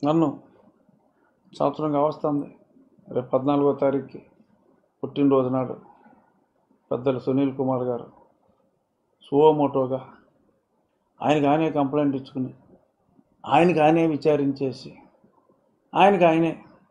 నన్ను సంవత్సరంగా వస్తుంది రేపు పద్నాలుగో తారీఖుకి పుట్టినరోజు నాడు పెద్దలు సునీల్ కుమార్ గారు సువోమోటోగా ఆయనకి ఆయనే కంప్లైంట్ ఇచ్చుకుని ఆయనకి ఆయనే విచారించేసి ఆయనకి ఆయనే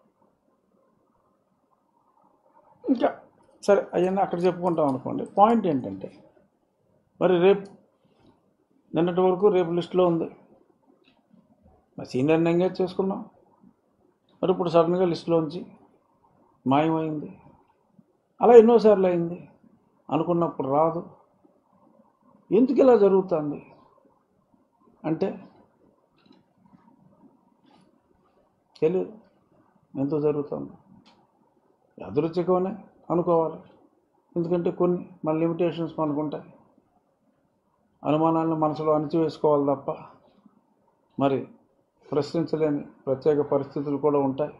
ఇంకా సరే అవన్నీ అక్కడ చెప్పుకుంటాం అనుకోండి పాయింట్ ఏంటంటే మరి రేపు నిన్నటి వరకు రేపు లిస్టులో ఉంది మరి సీనియర్ని ఎంగేజ్ చేసుకున్నాం మరి ఇప్పుడు సడన్గా లిస్టులోంచి మాయమైంది అలా ఎన్నోసార్లు అయింది అనుకున్నప్పుడు రాదు ఎందుకు ఇలా జరుగుతుంది అంటే తెలియదు ఎందుకు జరుగుతుంది యాదృచ్ఛికమనే అనుకోవాలి ఎందుకంటే కొన్ని మన లిమిటేషన్స్ మనకుంటాయి అనుమానాలను మనసులో అణిచివేసుకోవాలి తప్ప మరి ప్రశ్నించలేని ప్రత్యేక పరిస్థితులు కూడా ఉంటాయి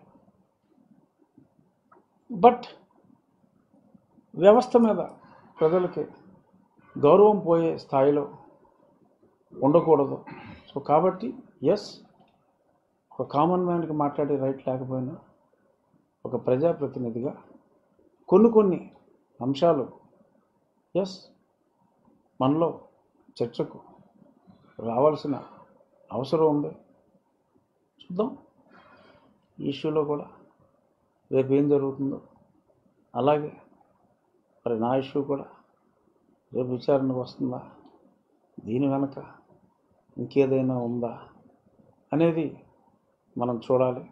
బట్ వ్యవస్థ మీద ప్రజలకి గౌరవం పోయే స్థాయిలో ఉండకూడదు సో కాబట్టి ఎస్ ఒక కామన్ మ్యాన్కి మాట్లాడే రైట్ లేకపోయినా ఒక ప్రజాప్రతినిధిగా కొన్ని కొన్ని అంశాలు ఎస్ మనలో చర్చకు రావాల్సిన అవసరం ఉంది చూద్దాం ఈ ఇష్యూలో కూడా రేపు ఏం జరుగుతుందో అలాగే మరి నా ఇష్యూ కూడా రేపు విచారణకు వస్తుందా దీని వెనక ఇంకేదైనా ఉందా అనేది మనం చూడాలి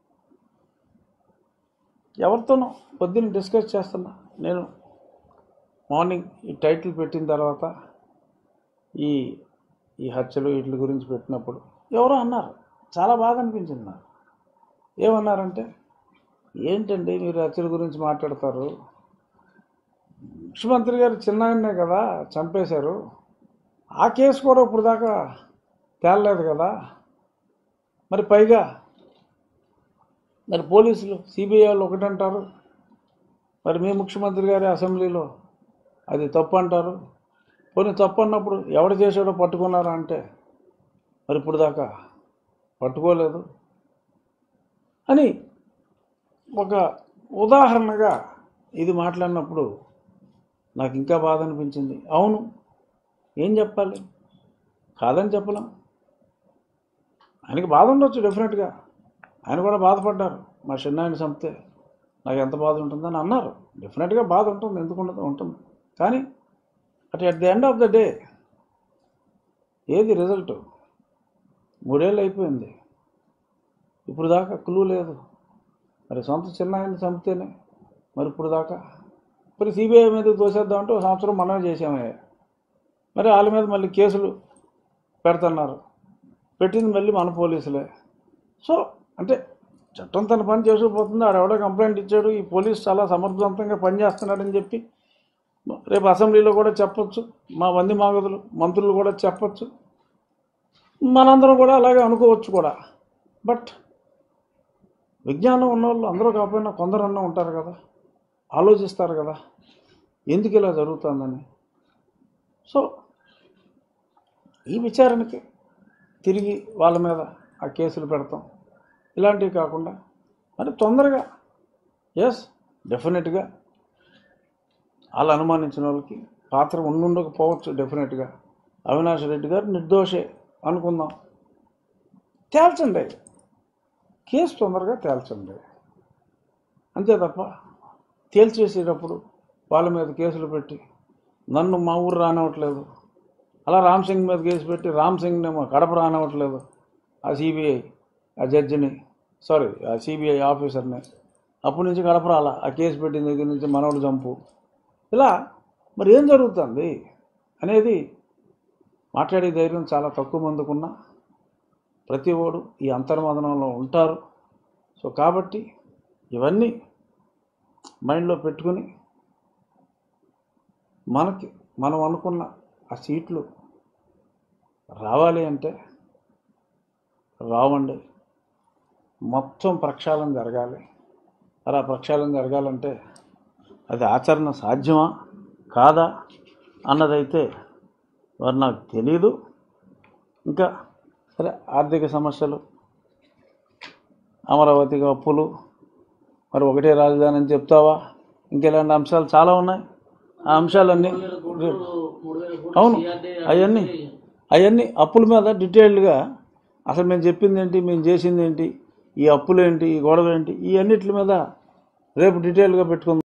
ఎవరితోనో పొద్దున్న డిస్కస్ చేస్తున్నా నేను మార్నింగ్ ఈ టైటిల్ పెట్టిన తర్వాత ఈ ఈ హత్యలు వీటి గురించి పెట్టినప్పుడు ఎవరో అన్నారు చాలా బాగా అనిపించింది నాకు ఏమన్నారంటే ఏంటండి మీరు హత్యల గురించి మాట్లాడతారు ముఖ్యమంత్రి గారు చిన్నాయన్నే కదా చంపేశారు ఆ కేసు కూడా ఇప్పుడు దాకా తేలలేదు కదా మరి పైగా మరి పోలీసులు సిబిఐ వాళ్ళు ఒకటంటారు మరి మీ ముఖ్యమంత్రి గారి అసెంబ్లీలో అది తప్పు అంటారు పోనీ తప్పు అన్నప్పుడు ఎవడు చేశాడో పట్టుకున్నారా అంటే మరి ఇప్పుడు దాకా పట్టుకోలేదు అని ఒక ఉదాహరణగా ఇది మాట్లాడినప్పుడు నాకు ఇంకా బాధ అనిపించింది అవును ఏం చెప్పాలి కాదని చెప్పలేం ఆయనకి బాధ ఉండొచ్చు డెఫినెట్గా ఆయన కూడా బాధపడ్డారు మా చిన్నాయన చంపితే నాకు ఎంత బాధ ఉంటుందని అన్నారు డెఫినెట్గా బాధ ఉంటుంది ఎందుకు ఉండదు ఉంటుంది కానీ at at the end of the day ఏది రిజల్ట్ మూడేళ్ళు అయిపోయింది ఇప్పుడు దాకా క్లూ లేదు మరి సొంత చిన్న ఆయన చంపితేనే మరి ఇప్పుడు దాకా మరి సిబిఐ మీద దోసేద్దాం అంటే ఒక సంవత్సరం మనమే చేసామే మరి వాళ్ళ మీద మళ్ళీ కేసులు పెడుతున్నారు పెట్టింది మళ్ళీ మన పోలీసులే సో అంటే చట్టం తన పని చేసుకుపోతుంది ఆడెవడో కంప్లైంట్ ఇచ్చాడు ఈ పోలీస్ చాలా సమర్థవంతంగా పనిచేస్తున్నాడని చెప్పి రేపు అసెంబ్లీలో కూడా చెప్పొచ్చు మా వంది మాగదులు మంత్రులు కూడా చెప్పొచ్చు మనందరం కూడా అలాగే అనుకోవచ్చు కూడా బట్ విజ్ఞానం ఉన్నవాళ్ళు అందరూ కాకపోయినా కొందరన్నా ఉంటారు కదా ఆలోచిస్తారు కదా ఎందుకు ఇలా జరుగుతుందని సో ఈ విచారణకి తిరిగి వాళ్ళ మీద ఆ కేసులు పెడతాం ఇలాంటివి కాకుండా మరి తొందరగా ఎస్ డెఫినెట్గా వాళ్ళు అనుమానించిన వాళ్ళకి పాత్ర ఉండుండకపోవచ్చు డెఫినెట్గా అవినాష్ రెడ్డి గారు నిర్దోషే అనుకుందాం తేల్చండి కేసు తొందరగా తేల్చండి అంతే తప్ప తేల్చేసేటప్పుడు వాళ్ళ మీద కేసులు పెట్టి నన్ను మా ఊరు రానివ్వట్లేదు అలా రామ్ సింగ్ మీద కేసు పెట్టి రామ్ సింగ్ని మా కడప రానివ్వట్లేదు ఆ సిబిఐ ఆ జడ్జిని సారీ ఆ సిబిఐ ఆఫీసర్ని అప్పటి నుంచి కడప రాలా ఆ కేసు పెట్టిన దగ్గర నుంచి మనవడు చంపు ఇలా మరి ఏం జరుగుతుంది అనేది మాట్లాడే ధైర్యం చాలా తక్కువ మందికున్నా ప్రతి ఓడు ఈ అంతర్మదనంలో ఉంటారు సో కాబట్టి ఇవన్నీ మైండ్లో పెట్టుకుని మనకి మనం అనుకున్న ఆ సీట్లు రావాలి అంటే రావండి మొత్తం ప్రక్షాళన జరగాలి మరి ఆ ప్రక్షాళన జరగాలంటే అది ఆచరణ సాధ్యమా కాదా అన్నదైతే మరి నాకు తెలీదు ఇంకా సరే ఆర్థిక సమస్యలు అమరావతికి అప్పులు మరి ఒకటే రాజధాని అని చెప్తావా ఇంకెలాంటి అంశాలు చాలా ఉన్నాయి ఆ అంశాలన్నీ అవును అవన్నీ అవన్నీ అప్పుల మీద డీటెయిల్డ్గా అసలు మేము చెప్పింది ఏంటి మేము చేసింది ఏంటి ఈ అప్పులేంటి ఈ గొడవ ఏంటి ఈ అన్నిటి మీద రేపు డీటెయిల్గా పెట్టుకుందాం